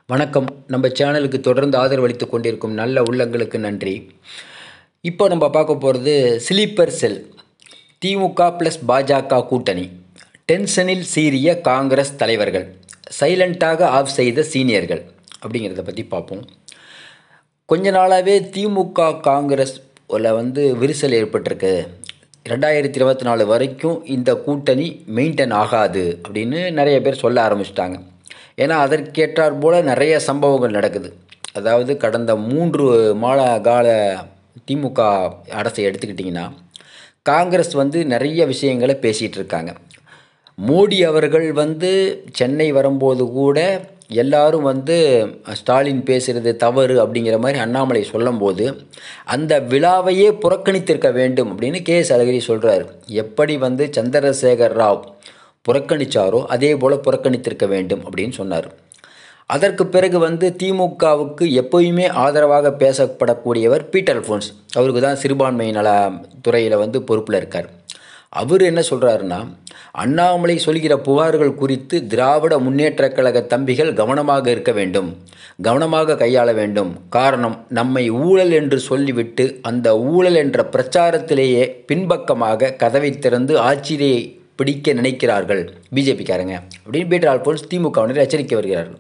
வணக்கம் நம்ம சேனலுக்கு தொடர்ந்து ஆதரவளித்து கொண்டிருக்கும் நல்ல உள்ளங்களுக்கு நன்றி இப்போ நம்ம பார்க்க போகிறது ஸ்லீப்பர் செல் திமுக ப்ளஸ் பாஜக கூட்டணி டென்ஷனில் சீரிய காங்கிரஸ் தலைவர்கள் சைலண்ட்டாக ஆஃப் செய்த சீனியர்கள் அப்படிங்கிறத பற்றி பார்ப்போம் கொஞ்ச நாளாகவே திமுக காங்கிரஸ் வந்து விரிசல் ஏற்பட்டிருக்கு ரெண்டாயிரத்தி இருபத்தி நாலு வரைக்கும் இந்த கூட்டணி மெயின்டைன் ஆகாது அப்படின்னு நிறைய பேர் சொல்ல ஆரம்பிச்சிட்டாங்க ஏன்னா அதற்கேற்றாற் போல் நிறைய சம்பவங்கள் நடக்குது அதாவது கடந்த மூன்று மாத கால திமுக அரசை எடுத்துக்கிட்டிங்கன்னா காங்கிரஸ் வந்து நிறைய விஷயங்களை பேசிகிட்டு இருக்காங்க மோடி அவர்கள் வந்து சென்னை வரும்போது கூட எல்லாரும் வந்து ஸ்டாலின் பேசுகிறது தவறு அப்படிங்கிற மாதிரி அண்ணாமலை சொல்லும்போது அந்த விழாவையே புறக்கணித்திருக்க வேண்டும் அப்படின்னு கே எஸ் அழகிரி சொல்கிறார் எப்படி வந்து சந்திரசேகர் ராவ் புறக்கணித்தாரோ அதே போல் புறக்கணித்திருக்க வேண்டும் அப்படின்னு சொன்னார் அதற்கு பிறகு வந்து திமுகவுக்கு எப்போயுமே ஆதரவாக பேசப்படக்கூடியவர் பீட்டர் அல்ஃபோன்ஸ் அவருக்கு தான் சிறுபான்மை நல துறையில் வந்து பொறுப்பில் இருக்கார் அவர் என்ன சொல்கிறாருன்னா அண்ணாமலை சொல்கிற புகார்கள் குறித்து திராவிட முன்னேற்றக் கழக தம்பிகள் கவனமாக இருக்க வேண்டும் கவனமாக கையாள வேண்டும் காரணம் நம்மை ஊழல் என்று சொல்லிவிட்டு அந்த ஊழல் என்ற பிரச்சாரத்திலேயே பின்பக்கமாக கதவை திறந்து ஆட்சியை பிடிக்க நினைக்கிறார்கள் பிஜேபிக்காரங்க அப்படின்னு பீட்டர் ஆல்போன்ஸ் திமுகவினர் எச்சரிக்கை வருகிறார்கள்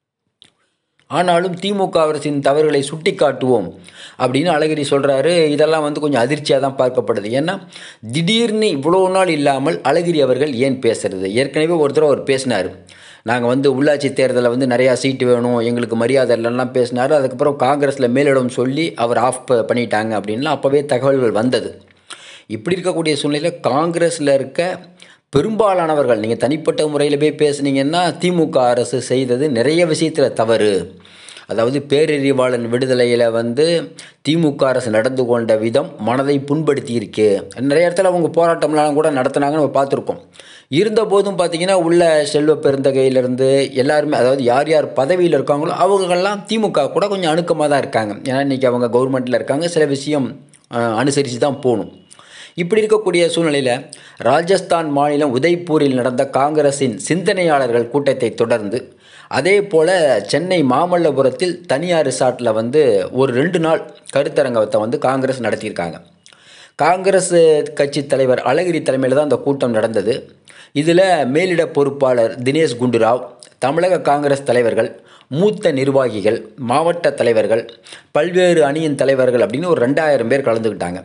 ஆனாலும் திமுக அரசின் தவறுகளை சுட்டி காட்டுவோம் அப்படின்னு அழகிரி சொல்கிறாரு இதெல்லாம் வந்து கொஞ்சம் அதிர்ச்சியாக தான் பார்க்கப்படுது ஏன்னா திடீர்னு இவ்வளோ நாள் இல்லாமல் அழகிரி அவர்கள் ஏன் பேசுறது ஏற்கனவே ஒருத்தர் அவர் பேசினார் நாங்கள் வந்து உள்ளாட்சி தேர்தலில் வந்து நிறையா சீட்டு வேணும் எங்களுக்கு மரியாதை இல்லைலாம் பேசினார் அதுக்கப்புறம் காங்கிரஸில் மேலிடம் சொல்லி அவர் ஆஃப் பண்ணிட்டாங்க அப்படின்லாம் அப்போவே தகவல்கள் வந்தது இப்படி இருக்கக்கூடிய சூழ்நிலையில் காங்கிரஸில் இருக்க பெரும்பாலானவர்கள் நீங்கள் தனிப்பட்ட முறையில் போய் பேசுனீங்கன்னா திமுக அரசு செய்தது நிறைய விஷயத்தில் தவறு அதாவது பேரறிவாளன் விடுதலையில் வந்து திமுக அரசு நடந்து கொண்ட விதம் மனதை புண்படுத்தி இருக்கு நிறைய இடத்துல அவங்க போராட்டம்லாம் கூட நடத்தினாங்கன்னு நம்ம பார்த்துருக்கோம் இருந்த போதும் பார்த்தீங்கன்னா உள்ள செல்வ பெருந்தகையிலேருந்து எல்லாருமே அதாவது யார் யார் பதவியில் இருக்காங்களோ அவங்கெல்லாம் திமுக கூட கொஞ்சம் அணுக்கமாக தான் இருக்காங்க ஏன்னா இன்றைக்கி அவங்க கவர்மெண்ட்டில் இருக்காங்க சில விஷயம் அனுசரித்து தான் போகணும் இப்படி இருக்கக்கூடிய சூழ்நிலையில் ராஜஸ்தான் மாநிலம் உதய்பூரில் நடந்த காங்கிரஸின் சிந்தனையாளர்கள் கூட்டத்தை தொடர்ந்து அதே போல் சென்னை மாமல்லபுரத்தில் தனியார் ரிசார்ட்டில் வந்து ஒரு ரெண்டு நாள் கருத்தரங்கத்தை வந்து காங்கிரஸ் நடத்தியிருக்காங்க காங்கிரஸ் கட்சி தலைவர் அழகிரி தலைமையில் தான் அந்த கூட்டம் நடந்தது இதில் மேலிட பொறுப்பாளர் தினேஷ் குண்டுராவ் தமிழக காங்கிரஸ் தலைவர்கள் மூத்த நிர்வாகிகள் மாவட்ட தலைவர்கள் பல்வேறு அணியின் தலைவர்கள் அப்படின்னு ஒரு ரெண்டாயிரம் பேர் கலந்துக்கிட்டாங்க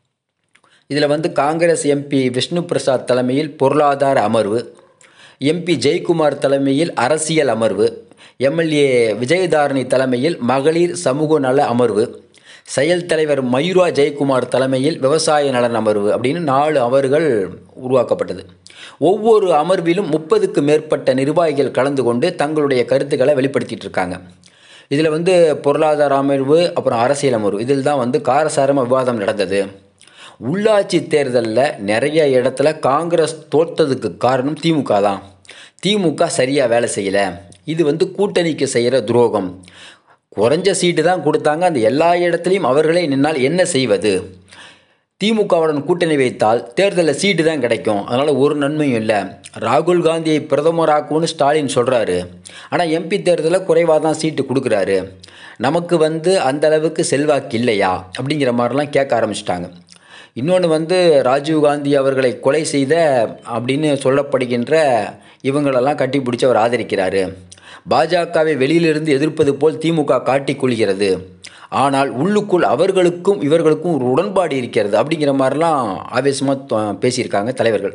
இதில் வந்து காங்கிரஸ் எம்பி விஷ்ணு பிரசாத் தலைமையில் பொருளாதார அமர்வு எம்பி ஜெயக்குமார் தலைமையில் அரசியல் அமர்வு எம்எல்ஏ விஜயதாரணி தலைமையில் மகளிர் சமூக நல அமர்வு செயல் தலைவர் மயூரா ஜெயக்குமார் தலைமையில் விவசாய நலன் அமர்வு அப்படின்னு நாலு அமர்வுகள் உருவாக்கப்பட்டது ஒவ்வொரு அமர்விலும் முப்பதுக்கு மேற்பட்ட நிர்வாகிகள் கலந்து கொண்டு தங்களுடைய கருத்துக்களை வெளிப்படுத்திட்டு இருக்காங்க இதில் வந்து பொருளாதார அமர்வு அப்புறம் அரசியல் அமர்வு இதில் தான் வந்து காரசாரமாக விவாதம் நடந்தது உள்ளாட்சி தேர்தலில் நிறைய இடத்துல காங்கிரஸ் தோற்றதுக்கு காரணம் திமுக தான் திமுக சரியாக வேலை செய்யலை இது வந்து கூட்டணிக்கு செய்கிற துரோகம் குறைஞ்ச சீட்டு தான் கொடுத்தாங்க அந்த எல்லா இடத்துலையும் அவர்களே நின்னால் என்ன செய்வது திமுகவுடன் கூட்டணி வைத்தால் தேர்தலில் சீட்டு தான் கிடைக்கும் அதனால் ஒரு நன்மையும் இல்லை ராகுல் காந்தியை பிரதமராக்கும்னு ஸ்டாலின் சொல்கிறாரு ஆனால் எம்பி தேர்தலில் குறைவாக தான் சீட்டு கொடுக்குறாரு நமக்கு வந்து அந்த அளவுக்கு செல்வாக்கு இல்லையா அப்படிங்கிற மாதிரிலாம் கேட்க ஆரம்பிச்சிட்டாங்க இன்னொன்று வந்து ராஜீவ்காந்தி அவர்களை கொலை செய்த அப்படின்னு சொல்லப்படுகின்ற இவங்களெல்லாம் கட்டி பிடிச்சி அவர் ஆதரிக்கிறாரு பாஜகவை வெளியிலிருந்து எதிர்ப்பது போல் திமுக காட்டிக்கொள்கிறது ஆனால் உள்ளுக்குள் அவர்களுக்கும் இவர்களுக்கும் ஒரு உடன்பாடு இருக்கிறது அப்படிங்கிற மாதிரிலாம் ஆவேசமாக பேசியிருக்காங்க தலைவர்கள்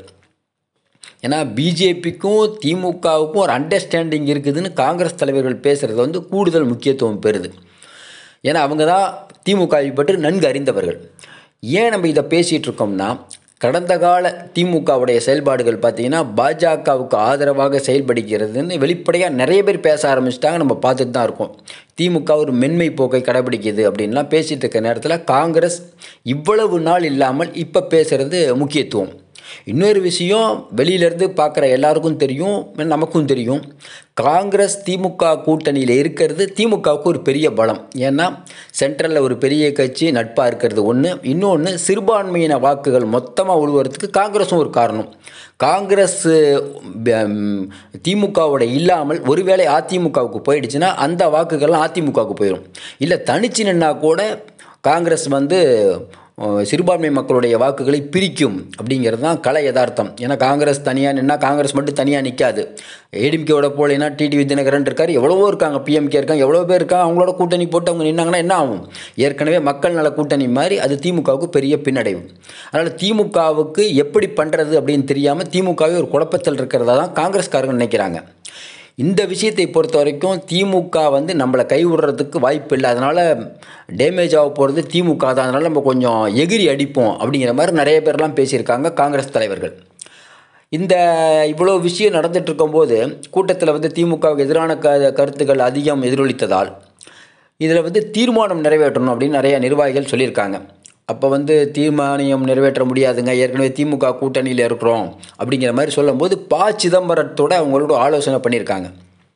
ஏன்னா பிஜேபிக்கும் திமுகவுக்கும் ஒரு அண்டர்ஸ்டாண்டிங் இருக்குதுன்னு காங்கிரஸ் தலைவர்கள் பேசுகிறது வந்து கூடுதல் முக்கியத்துவம் பெறுது ஏன்னா அவங்க தான் திமுகவை பற்றி நன்கு அறிந்தவர்கள் ஏன் நம்ம இதை பேசிகிட்டு இருக்கோம்னா கடந்த கால திமுகவுடைய செயல்பாடுகள் பார்த்திங்கன்னா பாஜகவுக்கு ஆதரவாக செயல்படுகிறதுன்னு வெளிப்படையாக நிறைய பேர் பேச ஆரம்பிச்சிட்டாங்க நம்ம பார்த்துட்டு தான் இருக்கோம் திமுக ஒரு மென்மை போக்கை கடைபிடிக்குது அப்படின்லாம் பேசிகிட்டு இருக்க நேரத்தில் காங்கிரஸ் இவ்வளவு நாள் இல்லாமல் இப்போ பேசுகிறது முக்கியத்துவம் இன்னொரு விஷயம் வெளியிலேருந்து பார்க்குற எல்லாருக்கும் தெரியும் நமக்கும் தெரியும் காங்கிரஸ் திமுக கூட்டணியில் இருக்கிறது திமுகவுக்கு ஒரு பெரிய பலம் ஏன்னா சென்ட்ரலில் ஒரு பெரிய கட்சி நட்பாக இருக்கிறது ஒன்று இன்னொன்று சிறுபான்மையின வாக்குகள் மொத்தமாக உழுவுறதுக்கு காங்கிரஸும் ஒரு காரணம் காங்கிரஸ் திமுகவோட இல்லாமல் ஒருவேளை அதிமுகவுக்கு போயிடுச்சுன்னா அந்த வாக்குகள்லாம் அதிமுகவுக்கு போயிடும் இல்லை தனிச்சு நின்னா கூட காங்கிரஸ் வந்து சிறுபான்மை மக்களுடைய வாக்குகளை பிரிக்கும் அப்படிங்கிறது தான் கலை யதார்த்தம் ஏன்னா காங்கிரஸ் தனியாக நின்னா காங்கிரஸ் மட்டும் தனியாக நிற்காது ஏடிஎம்கேவோட போலேன்னா டிடிவி தினகரன் இருக்கார் எவ்வளவோ இருக்காங்க பிஎம்கே இருக்காங்க எவ்வளோ பேர் இருக்காங்க அவங்களோட கூட்டணி போட்டு அவங்க நின்னாங்கன்னா என்ன ஆகும் ஏற்கனவே மக்கள் நல கூட்டணி மாதிரி அது திமுகவுக்கு பெரிய பின்னடைவு அதனால் திமுகவுக்கு எப்படி பண்ணுறது அப்படின்னு தெரியாமல் திமுகவே ஒரு குழப்பத்தில் இருக்கிறதா தான் காங்கிரஸ்காரங்க நினைக்கிறாங்க இந்த விஷயத்தை பொறுத்த வரைக்கும் திமுக வந்து நம்மளை கைவிடுறதுக்கு வாய்ப்பு இல்லை அதனால் டேமேஜ் ஆக போகிறது திமுக தான் அதனால் நம்ம கொஞ்சம் எகிரி அடிப்போம் அப்படிங்கிற மாதிரி நிறைய பேர்லாம் பேசியிருக்காங்க காங்கிரஸ் தலைவர்கள் இந்த இவ்வளோ விஷயம் நடந்துட்டு இருக்கும்போது கூட்டத்தில் வந்து திமுகவுக்கு எதிரான க கருத்துக்கள் அதிகம் எதிரொலித்ததால் இதில் வந்து தீர்மானம் நிறைவேற்றணும் அப்படின்னு நிறைய நிர்வாகிகள் சொல்லியிருக்காங்க அப்போ வந்து தீர்மானியம் நிறைவேற்ற முடியாதுங்க ஏற்கனவே திமுக கூட்டணியில் இருக்கிறோம் அப்படிங்கிற மாதிரி சொல்லும்போது ப சிதம்பரத்தோட அவங்களோட ஆலோசனை பண்ணியிருக்காங்க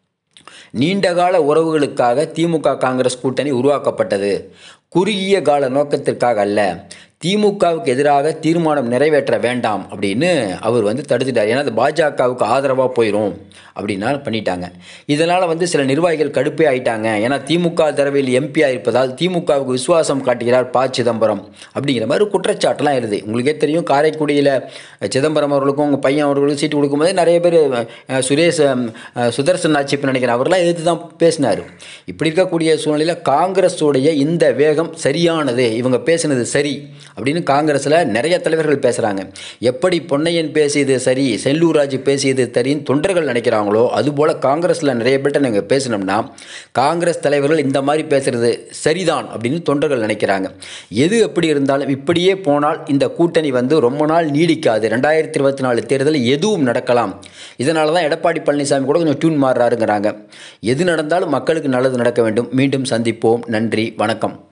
நீண்டகால உறவுகளுக்காக திமுக காங்கிரஸ் கூட்டணி உருவாக்கப்பட்டது குறுகிய கால நோக்கத்திற்காக அல்ல திமுகவுக்கு எதிராக தீர்மானம் நிறைவேற்ற வேண்டாம் அப்படின்னு அவர் வந்து தடுத்துட்டார் ஏன்னா அது பாஜகவுக்கு ஆதரவாக போயிடும் அப்படின்னா பண்ணிட்டாங்க இதனால் வந்து சில நிர்வாகிகள் கடுப்பே ஆயிட்டாங்க ஏன்னா திமுக தரவில் எம்பியாக இருப்பதால் திமுகவுக்கு விசுவாசம் காட்டுகிறார் ப சிதம்பரம் அப்படிங்கிற மாதிரி குற்றச்சாட்டுலாம் இருது உங்களுக்கே தெரியும் காரைக்குடியில் சிதம்பரம் அவர்களுக்கும் உங்கள் பையன் அவர்களுக்கும் சீட்டு கொடுக்கும்போது நிறைய பேர் சுரேஷ் சுதர்சன் ஆட்சிப்பு நினைக்கிறேன் அவர்களாம் எதிர்த்து தான் பேசினார் இப்படி இருக்கக்கூடிய சூழ்நிலையில் காங்கிரஸுடைய இந்த வேகம் சரியானது இவங்க பேசினது சரி அப்படின்னு காங்கிரஸில் நிறைய தலைவர்கள் பேசுகிறாங்க எப்படி பொன்னையன் பேசியது சரி செல்லூர் ராஜு பேசியது சரின்னு தொண்டர்கள் நினைக்கிறாங்களோ அதுபோல் காங்கிரஸில் நிறைய பேர்ட்ட நீங்கள் பேசினோம்னா காங்கிரஸ் தலைவர்கள் இந்த மாதிரி பேசுகிறது சரிதான் அப்படின்னு தொண்டர்கள் நினைக்கிறாங்க எது எப்படி இருந்தாலும் இப்படியே போனால் இந்த கூட்டணி வந்து ரொம்ப நாள் நீடிக்காது ரெண்டாயிரத்தி இருபத்தி நாலு தேர்தலில் எதுவும் நடக்கலாம் இதனால தான் எடப்பாடி பழனிசாமி கூட கொஞ்சம் டியூன் மாறுறாருங்கிறாங்க எது நடந்தாலும் மக்களுக்கு நல்லது நடக்க வேண்டும் மீண்டும் சந்திப்போம் நன்றி வணக்கம்